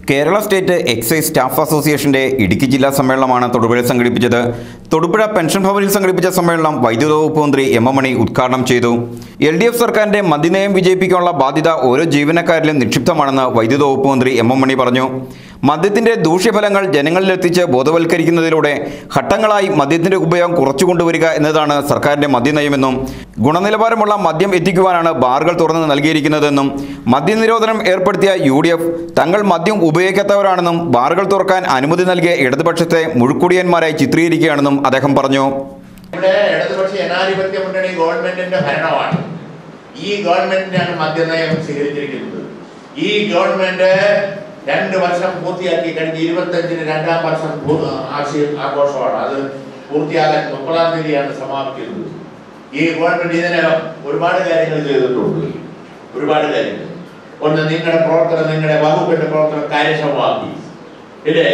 Kerala state excise staff അസോസിയേഷന്റെ ഇടുക്കി ജില്ലാ സമ്മേളനമാണ് തൊടുപുഴയിൽ സംഘടിപ്പിച്ചത് തൊടുപുഴ പെൻഷൻ ഭവനിൽ സംഘടിപ്പിച്ച സമ്മേളനം വൈദ്യുത വകുപ്പ് മന്ത്രി എം എം മണി ഉദ്ഘാടനം ചെയ്തു എൽ ഡി എഫ് സർക്കാരിന്റെ മദ്യനയം വിജയിപ്പിക്കാനുള്ള ബാധ്യത ഓരോ ജീവനക്കാരിലും നിക്ഷിപ്തമാണെന്ന് വൈദ്യുത വകുപ്പ് മന്ത്രി എം എം മണി പറഞ്ഞു മദ്യത്തിന്റെ ദൂഷ്യഫലങ്ങൾ ജനങ്ങളിലെത്തിച്ച് ബോധവൽക്കരിക്കുന്നതിലൂടെ ഘട്ടങ്ങളായി മദ്യത്തിന്റെ ഉപയോഗം കുറച്ചു കൊണ്ടുവരിക എന്നതാണ് സർക്കാരിന്റെ മദ്യനയമെന്നും ഗുണനിലവാരമുള്ള മദ്യം എത്തിക്കുവാനാണ് ബാറുകൾ തുറന്ന് നൽകിയിരിക്കുന്നതെന്നും മദ്യനിരോധനം ഏർപ്പെടുത്തിയ യു ഡി എഫ് തങ്ങൾ മദ്യം ഉപയോഗിക്കാത്തവരാണെന്നും ബാറുകൾ തുറക്കാൻ അനുമതി നൽകിയ ഇടതുപക്ഷത്തെ മുഴുക്കുടിയന്മാരായി ചിത്രീകരിക്കുകയാണെന്നും അദ്ദേഹം പറഞ്ഞു ഇവിടെ ഇടതുപക്ഷ ജനാധിപത്യ മുന്നണി ഗവൺമെന്റിന്റെ ഭരണമാണ് ഈ ഗവൺമെന്റിനാണ് മദ്യനയം സ്വീകരിച്ചിരിക്കുന്നത് ഈ ഗവൺമെന്റ് രണ്ട് വർഷം പൂർത്തിയാക്കി കഴിഞ്ഞ് ഇരുപത്തഞ്ചിന് രണ്ടാം വർഷം പൂ- ആശയ ആഘോഷമാണ് അത് പൂർത്തിയാകാൻ മുപ്പതാം തീയതിയാണ് സമാപിക്കുന്നത് ഈ ഗവൺമെന്റ് ഇതിനകം ഒരുപാട് കാര്യങ്ങൾ ചെയ്തിട്ടുണ്ട് ഒരുപാട് കാര്യങ്ങൾ ഒന്ന് നിങ്ങളുടെ പ്രവർത്തനം നിങ്ങളുടെ വകുപ്പിന്റെ പ്രവർത്തനം കാര്യക്ഷമമാക്കി ഇല്ലേ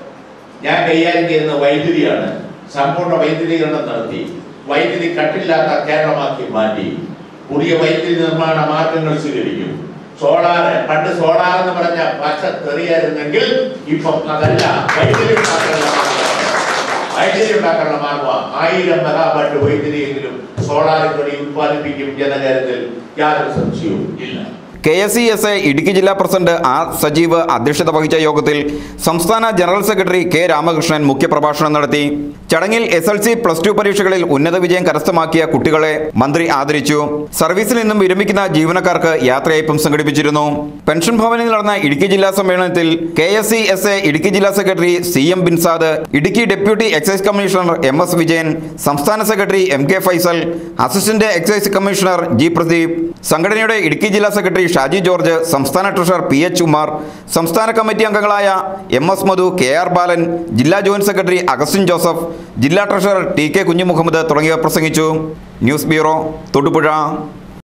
ഞാൻ കൈകാര്യം ചെയ്യുന്ന വൈദ്യുതിയാണ് സമ്പൂർണ്ണ വൈദ്യുതീകരണം നടത്തി വൈദ്യുതി കട്ടില്ലാത്ത കേരളമാക്കി മാറ്റി പുതിയ വൈദ്യുതി നിർമ്മാണ മാർഗങ്ങൾ സ്വീകരിക്കും സോളാർ പണ്ട് സോളാർ എന്ന് പറഞ്ഞ പച്ച തെറിയായിരുന്നെങ്കിൽ ഇപ്പം അതല്ല വൈദ്യുതി ഉണ്ടാക്കാനുള്ള മാർഗ്ഗമാണ്. വൈദ്യുതി ഉണ്ടാക്കാനുള്ള മാർഗമാണ് ആയിരം മെഗാവാട്ട് വൈദ്യുതിയെങ്കിലും സോളാറിൽ കൂടി ഉത്പാദിപ്പിക്കും എന്ന കാര്യത്തിൽ യാതൊരു സംശയവും ഇല്ല K S C S A Idukki ജില്ലാ പ്രസിഡന്റ് ആർ സജീവ് അധ്യക്ഷത വഹിച്ച യോഗത്തിൽ സംസ്ഥാന ജനറൽ സെക്രട്ടറി കെ രാമകൃഷ്ണൻ മുഖ്യപ്രഭാഷണം നടത്തി ചടങ്ങിൽ S L C plus two പരീക്ഷകളിൽ ഉന്നത വിജയം കരസ്ഥമാക്കിയ കുട്ടികളെ മന്ത്രി ആദരിച്ചു സർവീസിൽ നിന്നും വിരമിക്കുന്ന ജീവനക്കാർക്ക് യാത്രയയപ്പും സംഘടിപ്പിച്ചിരുന്നു പെൻഷൻ ഭവനിൽ നടന്ന ഇടുക്കി ജില്ലാ സമ്മേളനത്തിൽ K S C S A Idukki ജില്ലാ secretary C M Binsad Idukki deputy excise commissioner M S Vijayan സംസ്ഥാന secretary M K Faisal assistant excise commissioner G Pradeep സംഘടനയുടെ ഇടുക്കി ജില്ലാ സെക്രട്ടറി ഷാജി ജോർജ് സംസ്ഥാന ട്രഷറർ പി എച്ച് ഉമാർ സംസ്ഥാന കമ്മിറ്റി അംഗങ്ങളായ M S Madhu K R Balan ജില്ലാ ജോയിന്റ് സെക്രട്ടറി അഗസ്റ്റിൻ ജോസഫ് ജില്ലാ treasurer T K Kunjumuhammed തുടങ്ങിയവർ പ്രസംഗിച്ചു ന്യൂസ് ബ്യൂറോ തൊടുപുഴ